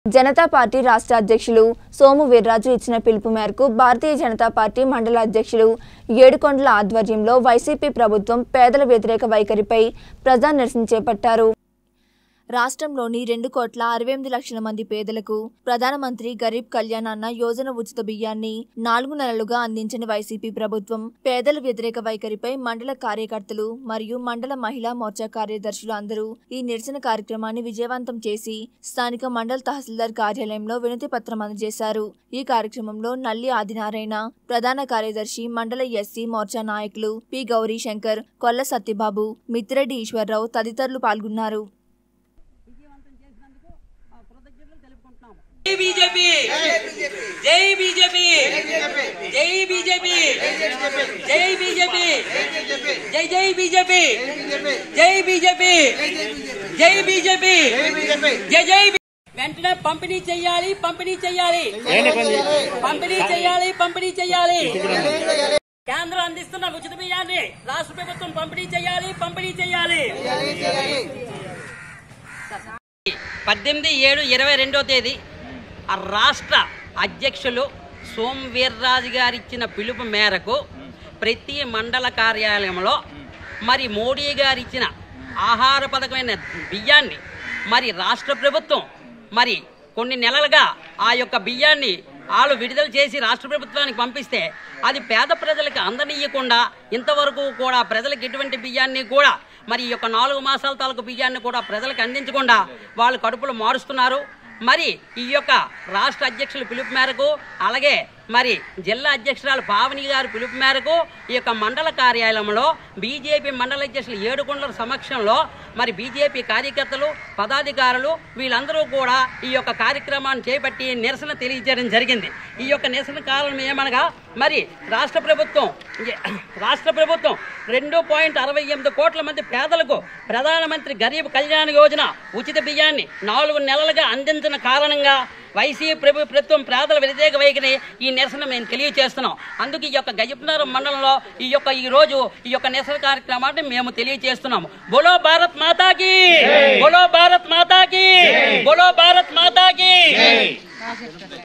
Janata party రాష్ట్ర అధ్యక్షులు సోము వీర్రాజు ఇచ్చిన పిలుపు మేరకు భారతీయ జనతా పార్టీ మండల అధ్యక్షులు ఏడుకొండల ఆధ్వర్యంలో వైసీపీ ప్రభుత్వం పేదల వ్యతిరేక వైఖరిపై ప్రజా నిరసన చేపట్టారు రాష్ట్రంలోని రెండు కోట్ల అరవై ఎనిమిది లక్షల మంది పేదలకు ప్రధానమంత్రి గరీబ్ కళ్యాణ్ అన్న యోజన ఉచిత బియ్యాన్ని నాలుగు నెలలుగా అందించిన వైసీపీ ప్రభుత్వం పేదల వ్యతిరేక వైఖరిపై మండల కార్యకర్తలు మరియు మండల మహిళా మోర్చా కార్యదర్శులు అందరూ ఈ నిరసన కార్యక్రమాన్ని విజయవంతం చేసి స్థానిక మండల తహసీల్దార్ కార్యాలయంలో వినతి పత్రం అందజేశారు ఈ కార్యక్రమంలో నల్లి ఆదినారాయణ ప్రధాన కార్యదర్శి మండల ఎస్సీ మోర్చా నాయకులు పి గౌరీ శంకర్ కొల్ల సత్యబాబు మిత్రెడ్డి ఈశ్వరరావు తదితరులు పాల్గొన్నారు జై బీజేపీ జై బీజేపీ జై బీజేపీ జై బీజేపీ జై జై బీజేపీ జై బీజేపీ జై బీజేపీ జై జై బీ- వెంటనే పంపిణీ చెయ్యాలి పంపిణీ చెయ్యాలి పంపిణీ చెయ్యాలి పంపిణీ చెయ్యాలి కేంద్రం అందిస్తున్న ఉచిత బియ్యాన్ని రాష్ట్ర ప్రభుత్వం పంపిణీ చెయ్యాలి పంపిణీ చెయ్యాలి పద్దెనిమిది ఏడు ఇరవై రెండో తేదీ ఆ రాష్ట్ర అధ్యక్షులు సోమ్ వీర్రాజు గారు ఇచ్చిన పిలుపు మేరకు ప్రతి మండల కార్యాలయంలో మరి మోడీ గారు ఇచ్చిన ఆహార పథకమైన బియ్యాన్ని మరి రాష్ట్ర ప్రభుత్వం మరి కొన్ని నెలలుగా ఆ యొక్క బియ్యాన్ని వాళ్ళు విడుదల చేసి రాష్ట్ర ప్రభుత్వానికి పంపిస్తే అది పేద ప్రజలకు అందనీయకుండా ఇంతవరకు కూడా ప్రజలకు ఎటువంటి బియ్యాన్ని కూడా మరి ఈ యొక్క నాలుగు మాసాల తాలూకు బియ్యాన్ని కూడా ప్రజలకు అందించకుండా వాళ్ళు కడుపులు మారుస్తున్నారు మరి ఈ యొక్క రాష్ట్ర అధ్యక్షుల పిలుపు మేరకు అలాగే మరి జిల్లా అధ్యక్షురాలు పావని గారి పిలుపు మేరకు ఈ యొక్క మండల కార్యాలయంలో బీజేపీ మండల అధ్యక్షులు ఏడుకొండల సమక్షంలో మరి బీజేపీ కార్యకర్తలు పదాధికారులు వీళ్ళందరూ కూడా ఈ యొక్క కార్యక్రమాన్ని చేపట్టి నిరసన తెలియజేయడం జరిగింది ఈ యొక్క నిరసన కారణం ఏమనగా మరి రాష్ట్ర ప్రభుత్వం రాష్ట్ర ప్రభుత్వం రెండు పాయింట్ అరవై ఎనిమిది కోట్ల మంది పేదలకు ప్రధానమంత్రి గరీబ్ కళ్యాణ్ యోజన ఉచిత బియ్యాన్ని నాలుగు నెలలుగా అందించిన కారణంగా వైసీపీ ప్రభుత్వం పేదల వ్యతిరేక వైఖరి ఈ నిరసన మేము తెలియజేస్తున్నాం అందుకు ఈ యొక్క గజపనగరం మండలంలో ఈ యొక్క ఈ రోజు ఈ యొక్క నిరసన కార్యక్రమాన్ని మేము తెలియజేస్తున్నాము బోలో భారత్ మాతాకి బోలో భారత్ మాతాకి బోలో భారత్ మాతాకి